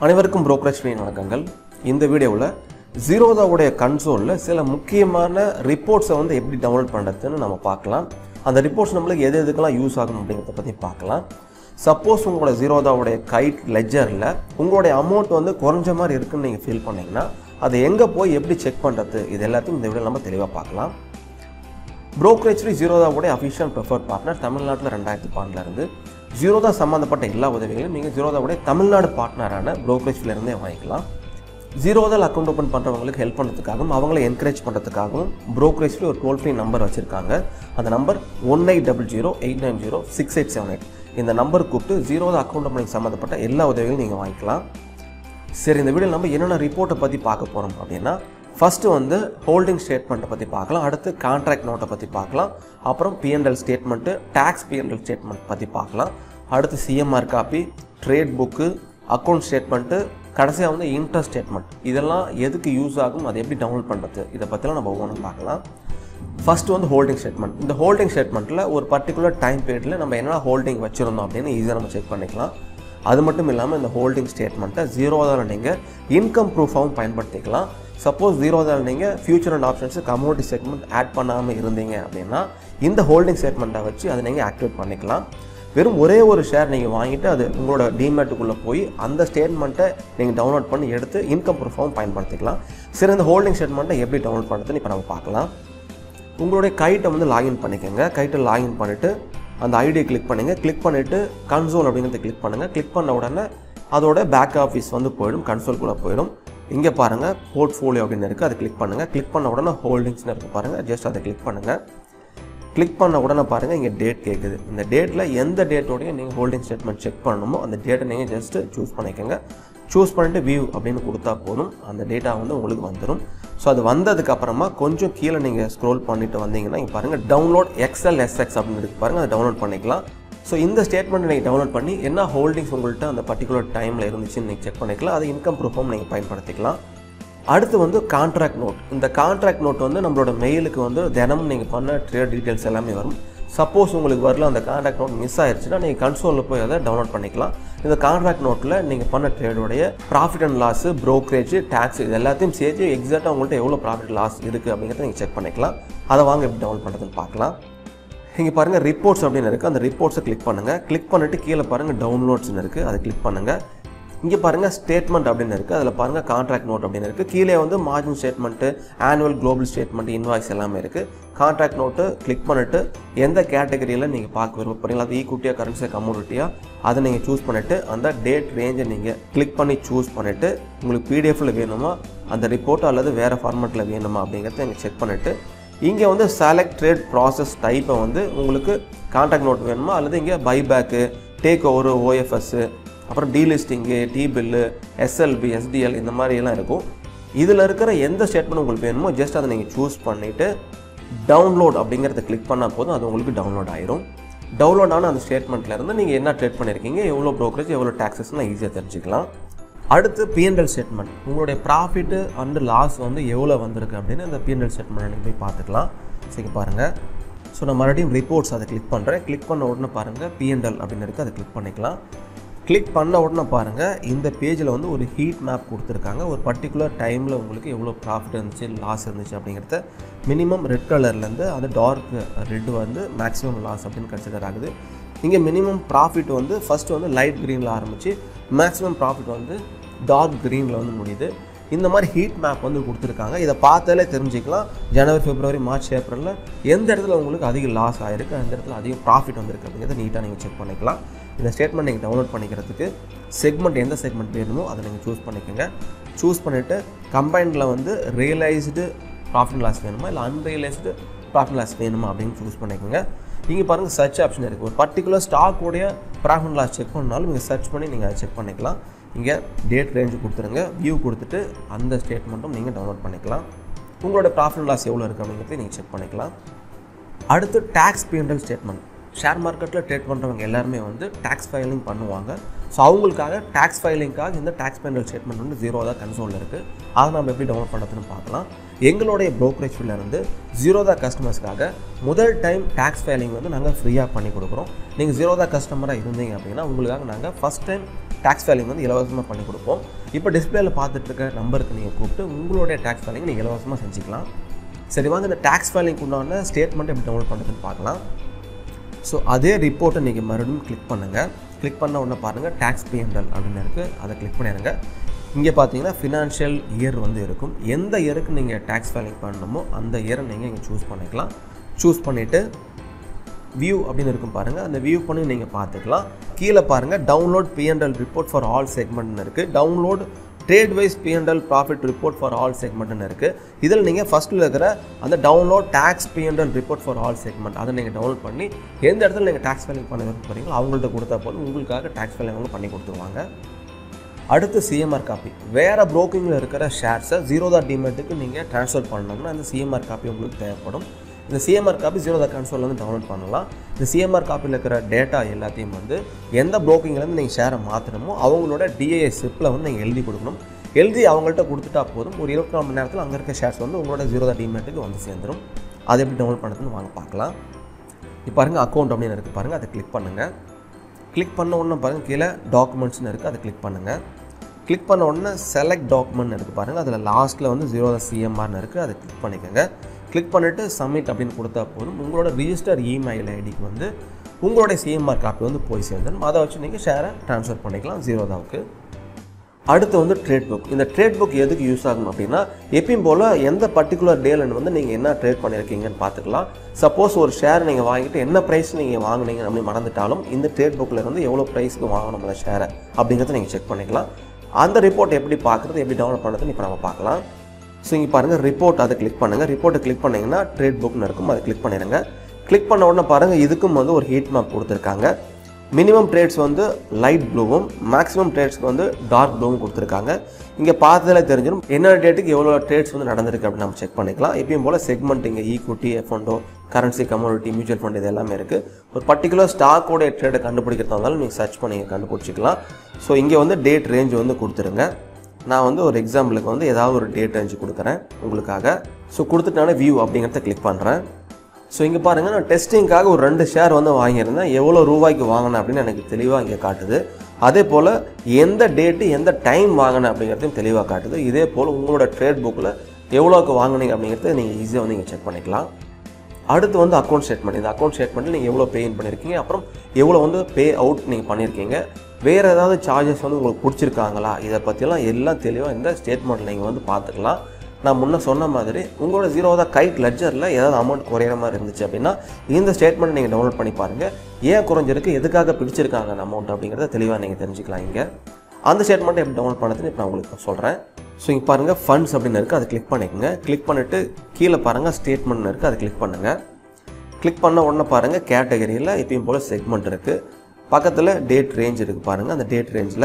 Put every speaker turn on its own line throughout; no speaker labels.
அனைவருக்கும் brokerage fee வணக்கங்கள் இந்த வீடியோவில் ஜீரோதாவுடைய கன்சோலில் சில முக்கியமான ரிப்போர்ட்ஸை வந்து எப்படி டவுன்லோட் பண்ணுறதுன்னு நம்ம பார்க்கலாம் அந்த ரிப்போர்ட்ஸ் நம்மளுக்கு எது எதுக்கெல்லாம் யூஸ் ஆகும் அப்படிங்கிறத பற்றி பார்க்கலாம் சப்போஸ் உங்களோட ஜீரோதாவுடைய கைட் லெஜரில் உங்களுடைய அமௌண்ட் வந்து குறைஞ்ச மாதிரி இருக்குன்னு நீங்கள் ஃபீல் பண்ணீங்கன்னா அதை எங்கே போய் எப்படி செக் பண்ணுறது இது எல்லாத்தையும் இந்த வீடியோ நம்ம தெளிவாக பார்க்கலாம் brokerage free ஜீரோதாவுடைய அஃபிஷியல் ப்ரிஃபர்ட் பார்ட்னர் தமிழ்நாட்டில் ரெண்டாயிரத்தி பன்னெண்டுல இருந்து ஜீரோதா சம்மந்தப்பட்ட எல்லா உதவிகளையும் நீங்கள் ஜீரோதாவுடைய தமிழ்நாடு பார்ட்னரான brokerage free ல இருந்தே வாங்கிக்கலாம் ஜீரோதால் அக்கௌண்ட் ஓப்பன் பண்ணுறவங்களுக்கு ஹெல்ப் பண்ணுறதுக்காகவும் அவங்கள என்கரேஜ் பண்ணுறதுக்காகவும் brokerage free ஒரு டோல் ஃப்ரீ நம்பர் வச்சுருக்காங்க அந்த number one eight double zero eight nine zero six eight seven eight இந்த நம்பர் கூப்பிட்டு ஜீரோதா அக்கௌண்ட் ஓப்பனிங் சம்மந்தப்பட்ட எல்லா உதவிகளும் நீங்கள் வாங்கிக்கலாம் சரி இந்த வீடியோவில் நம்ம என்னென்ன ரிப்போர்ட்டை பற்றி பார்க்க போகிறோம் அப்படின்னா ஃபஸ்ட்டு வந்து ஹோல்டிங் ஸ்டேட்மெண்ட்டை பற்றி பார்க்கலாம் அடுத்து கான்ட்ராக்ட் நோட்டை பற்றி பார்க்கலாம் அப்புறம் PNL statement tax PNL statement பற்றி பார்க்கலாம் அடுத்து CMR copy trade book account statement கடைசியாக வந்து இன்ட்ரெஸ்ட் ஸ்டேட்மெண்ட் இதெல்லாம் எதுக்கு யூஸ் ஆகும் அதை எப்படி டவுன்லோட் பண்ணுறது இதை பற்றிலாம் நம்ம ஒவ்வொன்றும் பார்க்கலாம் ஃபர்ஸ்ட் வந்து ஹோல்டிங் ஸ்டேட்மெண்ட் இந்த ஹோல்டிங் ஸ்டேட்மெண்ட்டில் ஒரு பர்டிகுலர் டைம் பீரியடில் நம்ம என்ன ஹோல்டிங் வச்சுருந்தோம் அப்படின்னு ஈஸியாக நம்ம செக் பண்ணிக்கலாம் அது மட்டும் இல்லாமல் இந்த ஹோல்டிங் ஸ்டேட்மெண்ட்டை ஜீரோதாவில் நீங்கள் இன்கம் ப்ரூஃபாகவும் பயன்படுத்திக்கலாம் சப்போஸ் ஜீரோதாவில் நீங்கள் future and options community segment add பண்ணாமல் இருந்தீங்க அப்படின்னா இந்த ஹோல்டிங் ஸ்டேட்மெண்ட்டை வச்சு அதை நீங்கள் ஆக்டிவேட் பண்ணிக்கலாம் வெறும் ஒரே ஒரு ஷேர் நீங்கள் வாங்கிட்டு அது உங்களோட டிமேட்டுக்குள்ளே போய் அந்த ஸ்டேட்மெண்ட்டை நீங்கள் டவுன்லோட் பண்ணி எடுத்து இன்கம் ப்ரூஃபாகவும் பயன்படுத்திக்கலாம் சரி இந்த ஹோல்டிங் ஸ்டேட்மெண்ட்டை எப்படி டவுன்லோட் பண்ணுறதுன்னு இப்போ நம்ம பார்க்கலாம் உங்களுடைய கைட்டை வந்து லாகின் பண்ணிக்கோங்க கைட்டை லாகின் பண்ணிவிட்டு அந்த ஐடியை கிளிக் பண்ணுங்கள் கிளிக் பண்ணிவிட்டு கன்சோல் அப்படிங்கிறத கிளிக் பண்ணுங்கள் கிளிக் பண்ண உடனே அதோட பேக் ஆஃபீஸ் வந்து போயிடும் கன்சோல்குள்ளே போயிடும் இங்கே பாருங்கள் போர்ட்ஃபோலியோ அப்படின்னு இருக்குது அதை கிளிக் பண்ணுங்கள் கிளிக் பண்ண உடனே ஹோல்டிங்ஸ்னு இருக்குது பாருங்கள் ஜஸ்ட் அதை கிளிக் பண்ணுங்கள் கிளிக் பண்ண உடனே பாருங்கள் இங்கே டேட் கேட்குது இந்த டேட்டில் எந்த டேட்டோடய நீங்கள் ஹோல்டிங் ஸ்டேட்மெண்ட் செக் பண்ணணுமோ அந்த டேட்டை நீங்கள் ஜஸ்ட்டு சூஸ் பண்ணிக்கோங்க சூஸ் பண்ணிட்டு வியூ அப்படின்னு கொடுத்தா போதும் அந்த டேட்டா வந்து உங்களுக்கு வந்துடும் ஸோ அது வந்ததுக்கு அப்புறமா கொஞ்சம் கீழே நீங்கள் ஸ்க்ரோல் பண்ணிட்டு வந்தீங்கன்னா இங்கே பாருங்கள் டவுன்லோட் எக்ஸ்எல் எஸ்எக்ஸ் அப்படின்னு இருக்கு பாருங்கள் அதை டவுன்லோட் பண்ணிக்கலாம் ஸோ இந்த ஸ்டேட்மெண்ட் நீங்கள் டவுன்லோட் பண்ணி என்ன ஹோல்டிங்ஸ் உங்கள்கிட்ட அந்த பர்டிகுலர் டைமில் இருந்துச்சுன்னு நீங்கள் செக் பண்ணிக்கலாம் அது இன்கம் ப்ரூஃபும் நீங்கள் பயன்படுத்திக்கலாம் அடுத்து வந்து கான்ட்ராக்ட் நோட் இந்த கான்ட்ராக்ட் நோட் வந்து நம்மளோட மெயிலுக்கு வந்து தினமும் நீங்கள் பண்ண ட்ரேட் டீட்டெயில்ஸ் எல்லாமே வரும் சப்போஸ் உங்களுக்கு வரல அந்த கான்ட்ராக்ட் நோட் மிஸ் ஆயிடுச்சுன்னா நீங்கள் கன்சோலில் போய் அதை டவுன்லோட் பண்ணிக்கலாம் இந்த கான்ட்ராக்ட் நோட்டில் நீங்கள் பண்ண ட்ரேடோடைய profit and loss brokerage tax இது எல்லாத்தையும் சேர்த்து எக்ஸாக்டாக உங்கள்கிட்ட எவ்வளோ ப்ராஃபிட் லாஸ் இருக்குது அப்படிங்கிறத நீங்கள் செக் பண்ணிக்கலாம் அதை வாங்க எப்படி டவுன்லோட் பண்ணுறதுன்னு பார்க்கலாம் இங்கே பாருங்கள் ரிப்போர்ட்ஸ் அப்படின்னு இருக்குது அந்த ரிப்போர்ட்ஸை கிளிக் பண்ணுங்கள் கிளிக் பண்ணிவிட்டு கீழே பாருங்கள் டவுன்லோட்ஸ்னு இருக்குது அதை கிளிக் பண்ணுங்கள் இங்கே பாருங்கள் ஸ்டேட்மெண்ட் அப்படின்னு இருக்குது அதில் பாருங்கள் கான்ட்ராக்ட் நோட் அப்படின்னு இருக்குது கீழே வந்து margin statement annual global statement invoice எல்லாமே இருக்குது கான்ட்ராக்ட் நோட்டு கிளிக் பண்ணிவிட்டு எந்த கேட்டகரியில் நீங்கள் பார்க்க விருப்பப்படுறீங்களா அது ஈக்குட்டியாக கரன்சியாக கம்யூனிட்டியாக அதை நீங்கள் சூஸ் பண்ணிவிட்டு அந்த டேட் ரேஞ்சை நீங்கள் கிளிக் பண்ணி சூஸ் பண்ணிவிட்டு உங்களுக்கு பிடிஎஃப்பில் வேணுமா அந்த ரிப்போர்ட் அல்லது வேறு ஃபார்மெட்டில் வேணுமா அப்படிங்கிறத நீங்கள் செக் பண்ணிவிட்டு இங்கே வந்து செலக்ட் ட்ரேட் ப்ராசஸ் டைப்பை வந்து உங்களுக்கு கான்ட்ராக்ட் நோட் வேணுமா அல்லது இங்கே பைபேக்கு டேக் ஓவர் ஓஎஃப்எஸ்ஸு அப்புறம் delisting T bill SLB STL இந்த மாதிரி எல்லாம் இருக்கும் இதில் இருக்கிற எந்த ஸ்டேட்மெண்ட் உங்களுக்கு வேணுமோ ஜஸ்ட் அதை நீங்கள் சூஸ் பண்ணிவிட்டு டவுன்லோட் அப்படிங்கிறத கிளிக் பண்ணால் போதும் அது உங்களுக்கு டவுன்லோட் ஆயிரும் டவுன்லோட் ஆன அந்த ஸ்டேட்மெண்ட்லேருந்து நீங்கள் என்ன ட்ரேட் பண்ணியிருக்கீங்க எவ்வளோ ப்ரோக்கரேஜ் எவ்வளோ டேக்ஸஸ்லாம் ஈஸியாக தெரிஞ்சுக்கலாம் அடுத்து பிஎன்எல் ஸ்டேட்மெண்ட் உங்களுடைய ப்ராஃபிட்டு அண்டு லாஸ் வந்து எவ்வளோ வந்திருக்கு அப்படின்னு அந்த பிஎன்எல் ஸ்டேட்மெண்ட் நீங்கள் போய் பார்த்துக்கலாம் சரி பாருங்கள் ஸோ நான் மறுபடியும் ரிப்போர்ட்ஸ் அதை கிளிக் பண்ணுறேன் கிளிக் பண்ண உடனே பாருங்கள் பிஎன்எல் அப்படின்னு இருக்குது அதை கிளிக் பண்ணிக்கலாம் கிளிக் பண்ண உடனே பாருங்கள் இந்த பேஜில் வந்து ஒரு ஹீட் மேப் கொடுத்துருக்காங்க ஒரு பர்டிகுலர் டைமில் உங்களுக்கு எவ்வளோ ப்ராஃபிட் இருந்துச்சு லாஸ் இருந்துச்சு அப்படிங்கிறத மினிமம் ரெட் கலர்லேருந்து அது டார்க் ரெட் வந்து மேக்ஸிமம் லாஸ் அப்படின்னு கன்சிடர் ஆகுது இங்கே மினிமம் ப்ராஃபிட் வந்து ஃபஸ்ட்டு வந்து லைட் க்ரீனில் ஆரம்பித்து மேக்ஸிமம் ப்ராஃபிட் வந்து டார்க் க்ரீனில் வந்து முடியுது இந்த மாதிரி ஹீட் மேப் வந்து கொடுத்துருக்காங்க இதை பார்த்தாலே தெரிஞ்சுக்கலாம் ஜனவரி பிப்ரவரி மார்ச் ஏப்ரலில் எந்த இடத்துல உங்களுக்கு அதிக லாஸ் ஆகிருக்கு அந்த இடத்துல அதிக ப்ராஃபிட் வந்திருக்கு அப்படிங்கிறத நீட்டாக நீங்கள் செக் பண்ணிக்கலாம் இந்த ஸ்டேட்மெண்ட் நீங்கள் டவுன்லோட் பண்ணிக்கிறதுக்கு செக்மெண்ட் எந்த செக்மெண்ட் வேணுமோ அதை நீங்கள் சூஸ் பண்ணிக்கோங்க சூஸ் பண்ணிவிட்டு கம்பைனில் வந்து ரியலைஸ்டு ப்ராஃபிட் லாஸ் வேணுமா இல்லை அன்ரியலைஸ்டு ப்ராஃபிட் லாஸ் வேணுமா அப்படின்னு சூஸ் பண்ணிக்கோங்க இங்கே பாருங்கள் சர்ச் ஆப்ஷன் இருக்குது ஒரு பர்டிகுலர் ஸ்டாக்கோடைய ப்ராஃபிட் லாஸ் செக் பண்ணாலும் நீங்கள் சர்ச் பண்ணி நீங்கள் அதை செக் பண்ணிக்கலாம் இங்கே டேட் ரேஞ்சு கொடுத்துருங்க வியூ கொடுத்துட்டு அந்த ஸ்டேட்மெண்ட்டும் நீங்கள் டவுன்லோட் பண்ணிக்கலாம் உங்களோட ப்ராஃபிட் லாஸ் எவ்வளோ இருக்குது அப்படிங்கிறத நீங்கள் செக் பண்ணிக்கலாம் அடுத்து டேக்ஸ் பிஎன்எல் ஸ்டேட்மெண்ட் ஷேர் மார்க்கெட்டில் ட்ரேட் பண்ணுறவங்க எல்லாருமே வந்து டேக்ஸ் ஃபைலிங் பண்ணுவாங்க ஸோ அவங்களுக்காக டேக்ஸ் ஃபைலிங்காக இந்த டேக்ஸ் பெண்டல் ஸ்டேட்மெண்ட் வந்து ஜீரோ தான் கன்சோலில் இருக்குது அதை நம்ம எப்படி டவுன்லோட் பண்ணுறதுன்னு பார்க்கலாம் எங்களுடைய brokerage fee ல இருந்து ஜீரோதா கஸ்டமர்ஸ்க்காக முதல் டைம் டேக்ஸ் ஃபைலிங் வந்து நாங்கள் ஃப்ரீயாக பண்ணி கொடுக்குறோம் நீங்கள் ஜீரோதா கஸ்டமராக இருந்தீங்க அப்படின்னா உங்களுக்காக நாங்கள் ஃபஸ்ட் டைம் டேக்ஸ் ஃபைலிங் வந்து இலவசமாக பண்ணி கொடுப்போம் இப்போ டிஸ்பிளேல பார்த்துட்டு இருக்க நம்பருக்கு நீங்கள் கூப்பிட்டு உங்களுடைய டேக்ஸ் ஃபைலிங் நீங்கள் இலவசமாக செஞ்சுக்கலாம் சரி வாங்க இந்த டேக்ஸ் ஃபைலிங் உண்டான ஸ்டேட்மெண்ட் எப்படி டவுன்லோட் பண்ணுறதுன்னு பார்க்கலாம் ஸோ அதே ரிப்போர்ட்டை நீங்கள் மறுபடியும் கிளிக் பண்ணுங்கள் கிளிக் பண்ண உடனே பாருங்கள் டேக்ஸ் பிஎன்எல் அப்படின்னு இருக்குது அதை கிளிக் பண்ணிடுங்க இங்கே பார்த்தீங்கன்னா ஃபினான்ஷியல் இயர் வந்து இருக்கும் எந்த இயருக்கு நீங்கள் டேக்ஸ் ஃபைலிங் பண்ணணுமோ அந்த இயரை நீங்கள் இங்கே சூஸ் பண்ணிக்கலாம் சூஸ் பண்ணிவிட்டு வியூ அப்படின்னு இருக்கும் பாருங்கள் அந்த வியூ பண்ணி நீங்கள் பார்த்துக்கலாம் கீழே பாருங்கள் download PNL report for all செக்மெண்ட்னு இருக்குது download trade wise PNL profit report for all செக்மெண்ட்னு இருக்குது இதில் நீங்கள் ஃபஸ்ட்டில் இருக்கிற அந்த download tax PNL report for all segment அதை நீங்கள் டவுன்லோட் பண்ணி எந்த இடத்துல நீங்கள் டேக்ஸ் ஃபைலிங் பண்ண விரும்புறீங்களோ அவங்கள்ட்ட கொடுத்தா போதும் உங்களுக்காக டேக்ஸ் ஃபைலிங் அவங்க பண்ணி கொடுத்துருவாங்க அடுத்து சிஎம்ஆர் காப்பி வேறு ப்ரோக்கிங்கில் இருக்கிற ஷேர்ஸை ஜீரோதா டிமெட்டுக்கு நீங்கள் ட்ரான்ஸ்ஃபர் பண்ணணும்னா அந்த சிஎம்ஆர் காப்பி உங்களுக்கு தேவைப்படும் இந்த சிஎம்ஆர் காப்பி ஜீரோதா கன்சோல் வந்து டவுன்லோட் பண்ணலாம் இந்த சிஎம்ஆர் காப்பியில் இருக்கிற டேட்டா எல்லாத்தையும் வந்து எந்த ப்ரோக்கிங்லேருந்து நீங்கள் ஷேரை மாற்றணுமோ அவங்களோட டிஏஏ ஸ்லிப்பில் வந்து நீங்கள் எழுதி கொடுக்கணும் எழுதி அவங்கள்ட்ட கொடுத்துட்டா போதும் ஒரு இருபத்தி நாலு மணி நேரத்தில் அங்கே இருக்க ஷேர்ஸ் வந்து உங்களோட ஜீரோதா டிமெட்டுக்கு வந்து சேர்ந்துடும் அதை எப்படி டவுன்லோட் பண்ணுறதுன்னு வாங்க பார்க்கலாம் இப்போ பாருங்கள் அக்கௌண்ட் அப்படின்னு இருக்குது பாருங்கள் அதை கிளிக் பண்ணுங்கள் கிளிக் பண்ண உடனே பாருங்கள் கீழே டாக்குமெண்ட்ஸ்னு இருக்குது அதை கிளிக் பண்ணுங்கள் கிளிக் பண்ண உடனே செலக்ட் டாக்குமெண்ட் இருக்குது பாருங்கள் அதில் லாஸ்ட்டில் வந்து ஜீரோ சிஎம்ஆர்னு இருக்குது அதை கிளிக் பண்ணிக்கோங்க கிளிக் பண்ணிவிட்டு சப்மிட் அப்படின்னு கொடுத்தா போதும் உங்களோட ரிஜிஸ்டர் இமெயில் ஐடிக்கு வந்து உங்களுடைய சிஎம்ஆர் காப்பி வந்து போய் சேர்ந்துடும் அதை வச்சு நீங்கள் ஷேரை ட்ரான்ஸ்ஃபர் பண்ணிக்கலாம் ஜீரோதாவுக்கு அடுத்து வந்து ட்ரேட் புக் இந்த ட்ரேட் புக் எதுக்கு யூஸ் ஆகும் அப்படின்னா எப்பயும் போல் எந்த பர்டிகுலர் டேல வந்து நீங்கள் என்ன ட்ரேட் பண்ணியிருக்கீங்கன்னு பார்த்துக்கலாம் சப்போஸ் ஒரு ஷேர் நீங்கள் வாங்கிட்டு என்ன ப்ரைஸ் நீங்கள் வாங்குனீங்க அப்படின்னு மறந்துட்டாலும் இந்த ட்ரேட் புக்கில் இருந்து எவ்வளோ ப்ரைஸ்க்கு வாங்கணும் அந்த ஷேரை அப்படிங்கிறத நீங்கள் செக் பண்ணிக்கலாம் அந்த ரிப்போர்ட் எப்படி பார்க்குறது எப்படி டவுன்லோட் பண்ணுறதுன்னு இப்போ நம்ம பார்க்கலாம் ஸோ இங்கே பாருங்கள் ரிப்போர்ட் அதை கிளிக் பண்ணுங்கள் ரிப்போர்ட்டை கிளிக் பண்ணிங்கன்னா ட்ரேட் புக்னு இருக்கும் அதை கிளிக் பண்ணிடுங்க கிளிக் பண்ண உடனே பாருங்கள் இதுக்கும் வந்து ஒரு ஹீட் மேப் கொடுத்துருக்காங்க மினிமம் ட்ரேட்ஸ் வந்து லைட் ப்ளூவும் மேக்ஸிமம் ட்ரேட்ஸ்க்கு வந்து டார்க் ப்ளூவும் கொடுத்துருக்காங்க இங்கே பார்த்ததில் தெரிஞ்சிடும் என்ன டேட்டுக்கு எவ்வளோ ட்ரேட்ஸ் வந்து நடந்திருக்கு அப்படின்னு நம்ம செக் பண்ணிக்கலாம் எப்பயும் போல் செக்மெண்ட் இங்கே equity F and O currency community mutual fund இது எல்லாமே இருக்குது ஒரு பர்டிகுலர் ஸ்டாக்கோட ட்ரேடை கண்டுபிடிக்கிறதா இருந்தாலும் நீங்கள் சர்ச் பண்ணி கண்டுபிடிச்சிக்கலாம் ஸோ இங்கே வந்து டேட் ரேஞ்ச் வந்து கொடுத்துருங்க நான் வந்து ஒரு எக்ஸாம்பிளுக்கு வந்து ஏதாவது ஒரு டேட் ரேஞ்சு கொடுக்குறேன் உங்களுக்காக ஸோ கொடுத்துட்டான வியூ அப்படிங்கிறத கிளிக் பண்ணுறேன் ஸோ இங்கே பாருங்கள் நான் டெஸ்டிங்காக ஒரு ரெண்டு ஷேர் வந்து வாங்கியிருந்தேன் எவ்வளோ ரூபாய்க்கு வாங்கினேன் அப்படின்னு எனக்கு தெளிவாக இங்கே காட்டுது அதே போல் எந்த டேட்டு எந்த டைம் வாங்கினேன் அப்படிங்கிறதையும் தெளிவாக காட்டுது இதே போல் உங்களோட ட்ரேட் புக்கில் எவ்வளோக்கு வாங்கினீங்க அப்படிங்கிறத நீங்கள் ஈஸியாக வந்து நீங்கள் செக் பண்ணிக்கலாம் அடுத்து வந்து அக்கௌண்ட் ஸ்டேட்மெண்ட் இந்த அக்கௌண்ட் ஸ்டேட்மெண்ட்டில் நீங்கள் எவ்வளோ பே இன் பண்ணியிருக்கீங்க அப்புறம் எவ்வளோ வந்து பே அவுட் நீங்கள் பண்ணியிருக்கீங்க வேறு ஏதாவது சார்ஜஸ் வந்து உங்களுக்கு பிடிச்சிருக்காங்களா இதை பற்றியெல்லாம் எல்லாம் தெளிவாக இந்த ஸ்டேட்மெண்ட்டில் நீங்கள் வந்து பார்த்துக்கலாம் நான் முன்ன சொன்ன மாதிரி உங்களோட ஜீரோதா கைட் லெட்ஜரில் ஏதாவது அமௌண்ட் குறையிற மாதிரி இருந்துச்சு அப்படின்னா இந்த ஸ்டேட்மெண்ட் நீங்கள் டவுன்லோட் பண்ணி பாருங்கள் ஏன் குறைஞ்சிருக்கு எதுக்காக பிடிச்சிருக்காங்க அந்த அமௌண்ட் அப்படிங்கிறத தெளிவாக நீங்கள் தெரிஞ்சுக்கலாம் இங்கே அந்த ஸ்டேட்மெண்ட்டை எப்படி டவுன்லோட் பண்ணுறதுன்னு இப்போ நான் உங்களுக்கு சொல்கிறேன் ஸோ இங்கே பாருங்கள் ஃபண்ட்ஸ் அப்படின்னு இருக்குது அதை கிளிக் பண்ணிக்கோங்க கிளிக் பண்ணிவிட்டு கீழே பாருங்கள் ஸ்டேட்மெண்ட் இருக்குது அதை கிளிக் பண்ணுங்கள் கிளிக் பண்ண உடனே பாருங்கள் கேட்டகரியில் எப்பயும் போல் செக்மெண்ட் இருக்குது பக்கத்தில் டேட் ரேஞ்ச் இருக்குது பாருங்கள் அந்த டேட் ரேஞ்சில்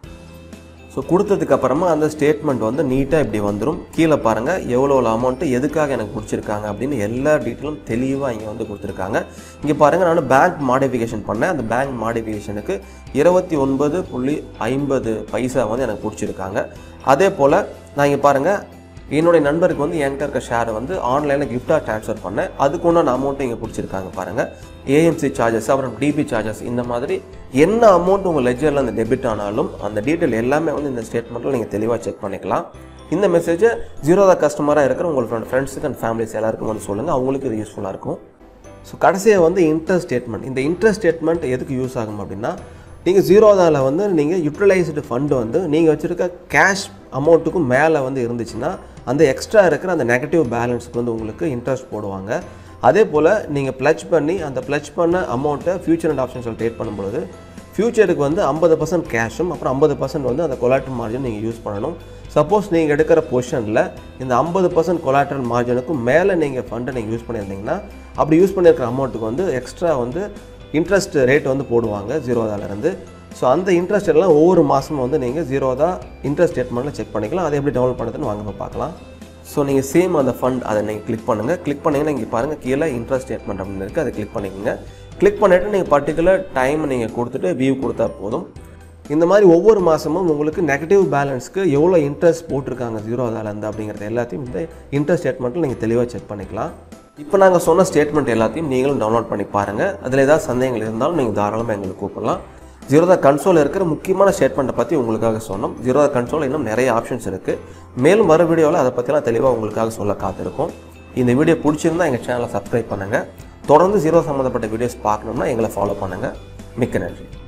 ஸோ கொடுத்ததுக்கு அப்புறமா அந்த ஸ்டேட்மெண்ட் வந்து நீட்டாக இப்படி வந்துடும் கீழே பாருங்கள் எவ்வளோ அமௌண்ட்டு எதுக்காக எனக்கு பிடிச்சிருக்காங்க அப்படின்னு எல்லா டீட்டெயிலும் தெளிவாக இங்கே வந்து கொடுத்துருக்காங்க இங்கே பாருங்கள் நான் பேங்க் மாடிஃபிகேஷன் பண்ணேன் அந்த பேங்க் மாடிஃபிகேஷனுக்கு இருபத்தி ஒன்பது புள்ளி ஐம்பது பைசா வந்து எனக்கு பிடிச்சிருக்காங்க அதே போல் நான் இங்கே பாருங்கள் என்னுடைய நண்பருக்கு வந்து என்கிட்ட இருக்க ஷேரை வந்து ஆன்லைனில் கிஃப்டாக ட்ரான்ஸ்ஃபர் பண்ணேன் அதுக்கு உண்டான அமௌண்ட்டு இங்கே பிடிச்சிருக்காங்க பாருங்கள் ஏஎம்சி சார்ஜஸ் அப்புறம் டிபி சார்ஜஸ் இந்த மாதிரி என்ன அமௌண்ட் உங்கள் லெஜரில் அந்த டெபிட் ஆனாலும் அந்த டீட்டெயில் எல்லாமே வந்து இந்த ஸ்டேட்மெண்ட்டில் நீங்கள் தெளிவாக செக் பண்ணிக்கலாம் இந்த மெசேஜை ஜீரோதா கஸ்டமராக இருக்கிற உங்களோட ஃப்ரெண்ட்ஸுக்கு அண்ட் ஃபேமிலிஸ் எல்லாருக்கும் வந்து சொல்லுங்கள் அவங்களுக்கு இது யூஸ்ஃபுல்லாக இருக்கும் ஸோ கடைசியாக வந்து இன்ட்ரெஸ்ட் ஸ்டேட்மெண்ட் இந்த இன்ட்ரெஸ்ட் ஸ்டேட்மெண்ட் எதுக்கு யூஸ் ஆகும் அப்படின்னா நீங்கள் ஜீரோதாவில் வந்து நீங்கள் யூட்டிலைஸ்டு ஃபண்டு வந்து நீங்கள் வச்சுருக்க கேஷ் அமௌண்ட்டுக்கும் மேலே வந்து இருந்துச்சுன்னா அந்த எக்ஸ்ட்ரா இருக்கிற அந்த நெகட்டிவ் பேலன்ஸுக்கு வந்து உங்களுக்கு இன்ட்ரெஸ்ட் போடுவாங்க அதே போல் நீங்கள் ப்ளச் பண்ணி அந்த ப்ளச் பண்ண அமௌண்ட்டை ஃபியூச்சர் அண்ட் ஆப்ஷன்ஸில் ட்ரேட் பண்ணும்பொழுது ஃபியூச்சருக்கு வந்து ஐம்பது பர்சன்ட் கேஷும் அப்புறம் ஐம்பது பர்சன்ட் வந்து அந்த கொலாட்ரல் மார்ஜின் நீங்கள் யூஸ் பண்ணணும் சப்போஸ் நீங்கள் எடுக்கிற பொசிஷனில் இந்த ஐம்பது பர்சன்ட் கொலாட்ரல் மார்ஜினுக்கும் மேலே நீங்கள் ஃபண்டை நீங்கள் யூஸ் பண்ணியிருந்தீங்கன்னா அப்படி யூஸ் பண்ணியிருக்கிற அமௌண்ட்டுக்கு வந்து எக்ஸ்ட்ரா வந்து இன்ட்ரெஸ்ட் ரேட் வந்து போடுவாங்க ஜீரோதாலேருந்து ஸோ அந்த இன்ட்ரெஸ்ட் எல்லாம் ஒவ்வொரு மாதமும் வந்து நீங்கள் ஜீரோதா இன்ட்ரெஸ்ட் ஸ்டேட்மெண்ட்டில் செக் பண்ணிக்கலாம் அதை எப்படி டவுன்லோட் பண்ணுறதுன்னு வாங்க நம்ம பார்க்கலாம் ஸோ நீங்கள் சேம் அந்த ஃபண்ட் அதை நீங்கள் கிளிக் பண்ணுங்கள் கிளிக் பண்ணிங்கன்னா இங்கே பாருங்கள் கீழே இன்ட்ரெஸ்ட் ஸ்டேட்மெண்ட் அப்படின்னு இருக்குது அதை கிளிக் பண்ணிக்கோங்க கிளிக் பண்ணிவிட்டு நீங்கள் பர்டிகுலர் டைம் நீங்கள் கொடுத்துட்டு வியூ கொடுத்தா போதும் இந்த மாதிரி ஒவ்வொரு மாதமும் உங்களுக்கு நெகட்டிவ் பேலன்ஸ்க்கு எவ்வளோ இன்ட்ரெஸ்ட் போட்டிருக்காங்க ஜீரோதாலேருந்து அப்படிங்கிறது எல்லாத்தையும் இந்த இன்ட்ரெஸ்ட் ஸ்டேட்மெண்ட்டில் நீங்கள் தெளிவாக செக் பண்ணிக்கலாம் இப்போ நாங்கள் சொன்ன ஸ்டேட்மெண்ட் எல்லாத்தையும் நீங்களும் டவுன்லோட் பண்ணி பாருங்கள் அதில் ஏதாவது சந்தேகங்கள் இருந்தாலும் நீங்கள் தாராளமாக எங்களுக்கு கூப்பிடலாம் ஜீரோதா கன்சோல் இருக்கிற முக்கியமான ஸ்டேட்மெண்ட்டை பற்றி உங்களுக்காக சொன்னோம் ஜீரோதா கன்சோல் இன்னும் நிறைய ஆப்ஷன்ஸ் இருக்குது மேலும் வர வீடியோவில் அதை பற்றிலாம் தெளிவாக உங்களுக்காக சொல்ல காத்திருக்கோம் இந்த வீடியோ பிடிச்சிருந்தா எங்கள் சேனலை சப்ஸ்கிரைப் பண்ணுங்கள் தொடர்ந்து ஜீரோ சம்மந்தப்பட்ட வீடியோஸ் பார்க்கணும்னா எங்களை ஃபாலோ பண்ணுங்கள் மிக்க நன்றி